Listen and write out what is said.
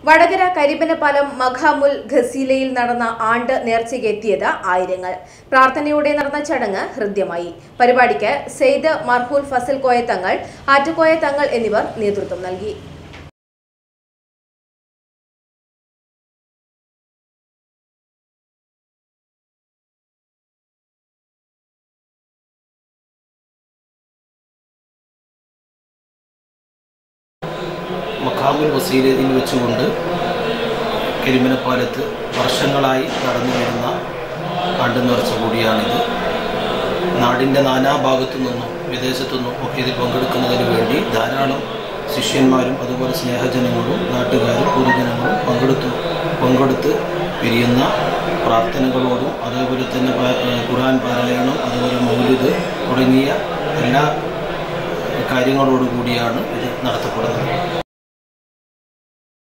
വടകര കരിമ്പനപ്പാലം മഖാമുൽ ഖസീലയിൽ നടന്ന ആണ്ട് നേർച്ചയ്ക്ക് എത്തിയത് ആയിരങ്ങൾ പ്രാർത്ഥനയോടെ നടന്ന ചടങ്ങ് ഹൃദ്യമായി പരിപാടിക്ക് സെയ്ദ് മർഹൂൽ ഫസൽ കോയത്തങ്ങൾ ആറ്റുകോയ തങ്ങൾ എന്നിവർ നേതൃത്വം നൽകി മക്കാമുൽ വസീലയിൽ വെച്ചുകൊണ്ട് കരിമനപ്പാലത്ത് വർഷങ്ങളായി നടന്നു വരുന്ന ആണ്ട് നേർച്ച കൂടിയാണിത് നാടിൻ്റെ നാനാഭാഗത്തു നിന്നും വിദേശത്തു നിന്നും ഒക്കെ ഇതിൽ പങ്കെടുക്കുന്നതിന് വേണ്ടി ധാരാളം ശിഷ്യന്മാരും അതുപോലെ സ്നേഹജനങ്ങളും നാട്ടുകാരും പൊതുജനങ്ങളും പങ്കെടുത്തു പങ്കെടുത്ത് പിരിയുന്ന പ്രാർത്ഥനകളോടും അതേപോലെ തന്നെ പ- ഏഹ് ഖുർആൻ പാരായണം അതുപോലെ മൗലിദ് തുടങ്ങിയ എല്ലാ കാര്യങ്ങളോടുകൂടിയാണ് ഇത് നടത്തപ്പെടുന്നത്